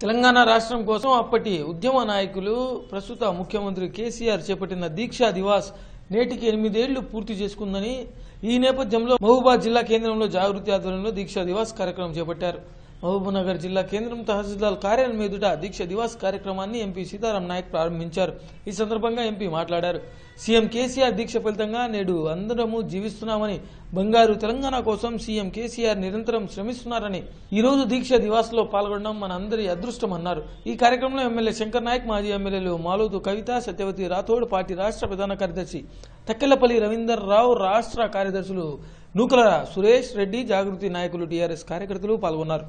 తెలంగాణ రాష్ట్రం కోసం అప్పటి ఉద్యమ నాయకులు ప్రస్తుత ముఖ్యమంత్రి కేసీఆర్ చేపట్టిన దీక్షా దివాస్ నేటికి ఎనిమిదేళ్లు పూర్తి చేసుకుందని ఈ నేపథ్యంలో మహబూబాద్ జిల్లా కేంద్రంలో జాగృతి ఆధ్వర్యంలో దీక్షా దివాస్ కార్యక్రమం చేపట్టారు మహబూబ్నగర్ జిల్లా కేంద్రం తహసీల్దార్ కార్యాలయం ఎదుట దీక్ష దివాస్ కార్యక్రమాన్ని ఎంపీ సీతారాం నాయక్ ప్రారంభించారు ఈ సందర్భంగా ఎంపీ మాట్లాడారు సీఎం కేసీఆర్ దీక్ష ఫలితంగా నేడు అందరము జీవిస్తున్నామని బంగారు తెలంగాణ కోసం సీఎం కేసీఆర్ నిరంతరం శ్రమిస్తున్నారని ఈ రోజు దీక్ష దివాస్ లో పాల్గొనడం మన అందరి అదృష్టం అన్నారు ఈ కార్యక్రమంలో ఎమ్మెల్యే శంకర్ నాయక్ మాజీ ఎమ్మెల్యేలు మాలోతు కవిత సత్యవతి రాథోడ్ పార్టీ రాష్ట్ర ప్రధాన కార్యదర్శి తక్కెళ్లపల్లి రవీందర్ రావు రాష్ట్ర కార్యదర్శులు నూకల సురేష్ రెడ్డి జాగృతి నాయకులు టీఆర్ఎస్ కార్యకర్తలు పాల్గొన్నారు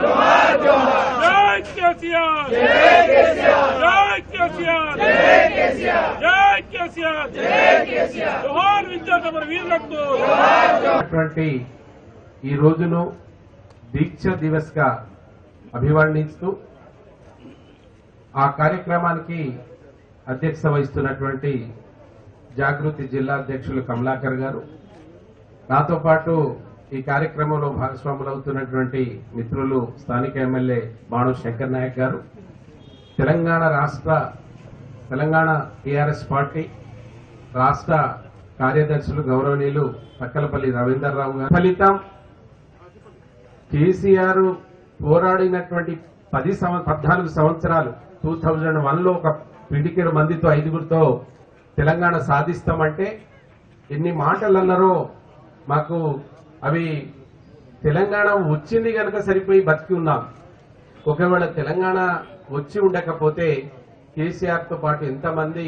జై కేసీఆర్ జై కేసీఆర్ జై కేసీఆర్ జై కేసీఆర్ జై కేసీఆర్ జోహార్ విద్యార్థి వీరులకు అటువంటి ఈ రోజును దీక్ష దివస్ గా అభివర్ణిస్తూ ఆ కార్యక్రమానికి అధ్యక్షత వహిస్తున్నటువంటి జాగృతి జిల్లా అధ్యక్షులు కమలాకర్ గారు నాతో పాటు ఈ కార్యక్రమంలో భాగస్వాములు అవుతున్నటువంటి మిత్రులు స్థానిక ఎమ్మెల్యే బాణు శంకర్ నాయక్ గారు తెలంగాణ రాష్ట్ర తెలంగాణ టీఆర్ఎస్ పార్టీ రాష్ట్ర కార్యదర్శులు గౌరవనీయులు పక్కలపల్లి రవీందర్ రావు గారు ఫలితం కేసీఆర్ పోరాడినటువంటి పది సంవ పద్నాలుగు సంవత్సరాలు టూ థౌజండ్ వన్ లో ఒక పిడికెడు మందితో ఐదుగురితో తెలంగాణ సాధిస్తామంటే ఎన్ని మాటలు అన్నారో మాకు అవి తెలంగాణ వచ్చింది కనుక సరిపోయి బతికి ఉన్నాం ఒకవేళ తెలంగాణ వచ్చి ఉండకపోతే కేసీఆర్ తో పాటు ఎంతమంది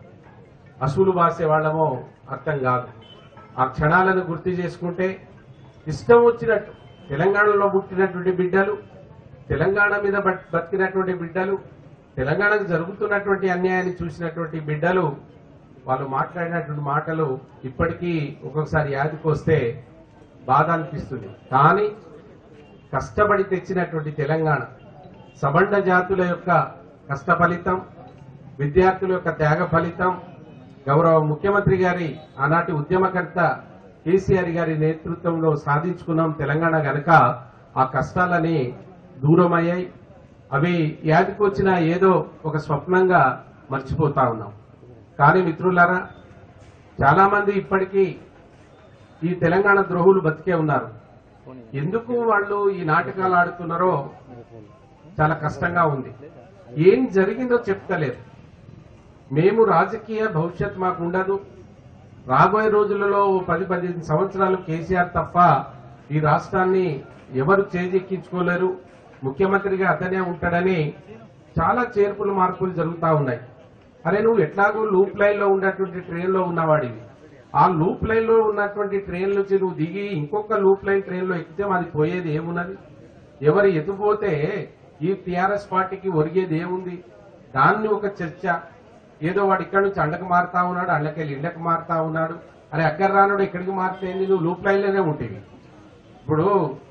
అసూలు బాసే వాళ్ళమో అర్థం కాదు ఆ క్షణాలను గుర్తు చేసుకుంటే ఇష్టం వచ్చినట్టు తెలంగాణలో పుట్టినటువంటి బిడ్డలు తెలంగాణ మీద బట్- బతికినటువంటి బిడ్డలు తెలంగాణకు జరుగుతున్నటువంటి అన్యాయాన్ని చూసినటువంటి బిడ్డలు వాళ్ళు మాట్లాడినటువంటి మాటలు ఇప్పటికీ ఒక్కొక్కసారి యాదికి వస్తే బాధ అనిపిస్తుంది కానీ కష్టపడి తెచ్చినటువంటి తెలంగాణ సబండ జాతుల యొక్క కష్ట ఫలితం విద్యార్థుల యొక్క త్యాగ ఫలితం గౌరవ ముఖ్యమంత్రి గారి ఆనాటి ఉద్యమకర్త కేసీఆర్ గారి నేతృత్వంలో సాధించుకున్నాం తెలంగాణ గనక ఆ కష్టాలని దూరమయ్యాయి అవి యాదికొచ్చిన ఏదో ఒక స్వప్నంగా మర్చిపోతా ఉన్నాం కానీ మిత్రులారా చాలా మంది ఇప్పటికీ ఈ తెలంగాణ ద్రోహులు బతికే ఉన్నారు ఎందుకు వాళ్ళు ఈ నాటకాలు ఆడుతున్నారో చాలా కష్టంగా ఉంది ఏం జరిగిందో చెప్తలేరు మేము రాజకీయ భవిష్యత్ మాకు ఉండదు రాబోయే రోజులలో ఓ పది పదిహేను సంవత్సరాలు కేసీఆర్ తప్ప ఈ రాష్ట్రాన్ని ఎవరు చేజెక్కించుకోలేరు ముఖ్యమంత్రిగా అతనే ఉంటాడని చాలా చేర్పులు మార్పులు జరుగుతా ఉన్నాయి అరే నువ్వు ఎట్లాగో లూప్ లైన్ లో ఉన్నటువంటి ట్రైన్ లో ఉన్నవాడివి ఆ లూప్ లైన్ లో ఉన్నటువంటి ట్రైన్ నుంచి నువ్వు దిగి ఇంకొక లూప్ లైన్ ట్రైన్ లో ఎక్కితే అది పోయేది ఏమున్నది ఎవరు ఎత్తుపోతే ఈ టిఆర్ఎస్ పార్టీకి ఒరిగేది ఏముంది దాన్ని ఒక చర్చ ఏదో వాడు ఇక్కడ నుంచి అండకు మారుతా ఉన్నాడు అండ్లకెళ్ళి ఇండకు మారుతా ఉన్నాడు అరే అక్కడ రానుడు ఎక్కడికి మారితే ఏంది? నువ్వు లూప్ లైన్ లోనే ఉంటుంది ఇప్పుడు